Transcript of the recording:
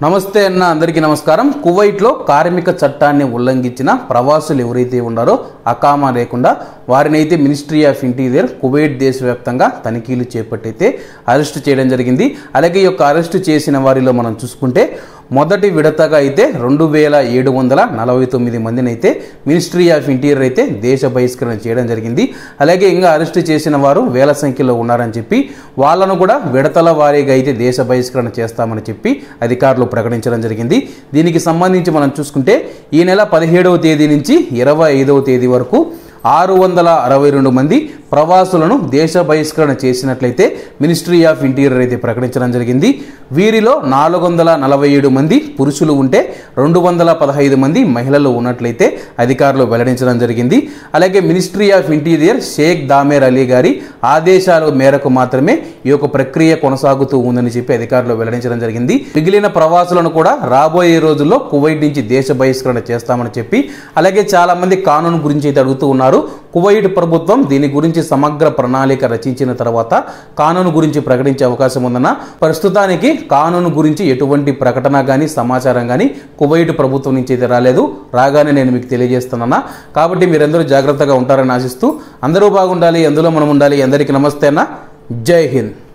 నమస్తే అన్న అందరికీ నమస్కారం కువైట్లో కార్మిక చట్టాన్ని ఉల్లంఘించిన ప్రవాసులు ఎవరైతే ఉన్నారో అకామా లేకుండా వారిని అయితే మినిస్ట్రీ ఆఫ్ ఇంటీరియర్ కువైట్ దేశవ్యాప్తంగా తనిఖీలు చేపట్టయితే అరెస్ట్ చేయడం జరిగింది అలాగే ఈ యొక్క అరెస్ట్ చేసిన వారిలో మనం చూసుకుంటే మొదటి విడతగా అయితే రెండు వేల ఏడు వందల నలభై తొమ్మిది మందిని అయితే మినిస్ట్రీ ఆఫ్ ఇంటీరియర్ అయితే దేశ బహిష్కరణ చేయడం జరిగింది అలాగే ఇంకా అరెస్ట్ చేసిన వారు వేల సంఖ్యలో ఉన్నారని చెప్పి వాళ్ళను కూడా విడతల వారీగా అయితే దేశ బహిష్కరణ చేస్తామని చెప్పి అధికారులు ప్రకటించడం జరిగింది దీనికి సంబంధించి మనం చూసుకుంటే ఈ నెల పదిహేడవ తేదీ నుంచి ఇరవై ఐదవ తేదీ వరకు ఆరు వందల అరవై రెండు మంది ప్రవాసులను దేశ బహిష్కరణ చేసినట్లయితే మినిస్ట్రీ ఆఫ్ ఇంటీరియర్ అయితే ప్రకటించడం జరిగింది వీరిలో నాలుగు వందల నలభై ఏడు మంది పురుషులు ఉంటే రెండు వందల పదహైదు మంది మహిళలు ఉన్నట్లయితే అధికారులు వెల్లడించడం జరిగింది అలాగే ministry of interior Sheikh Thamer Ali గారి ఆదేశాల మేరకు మాత్రమే ఈ యొక్క ప్రక్రియ కొనసాగుతూ ఉందని చెప్పి అధికారులు వెల్లడించడం జరిగింది మిగిలిన ప్రవాసులను కూడా రాబోయే రోజుల్లో కువైట్ నుంచి దేశ బహిష్కరణ చేస్తామని చెప్పి అలాగే చాలా మంది కానూన్ గురించి అయితే అడుగుతూ ఉన్నారు కువైట్ ప్రభుత్వం దీని గురించి సమగ్ర ప్రణాళిక రచించిన తర్వాత కానూన్ గురించి ప్రకటించే అవకాశం ఉందన్న ప్రస్తుతానికి కానూన్ గురించి ఎటువంటి ప్రకటన కానీ సమాచారం కానీ కువైట్ ప్రభుత్వం నుంచి అయితే రాలేదు రాగానే నేను మీకు తెలియజేస్తానన్నా కాబట్టి మీరందరూ జాగ్రత్తగా ఉంటారని ఆశిస్తూ అందరూ బాగుండాలి అందులో మనం ఉండాలి అందరికీ నమస్తే అన్న జై హింద్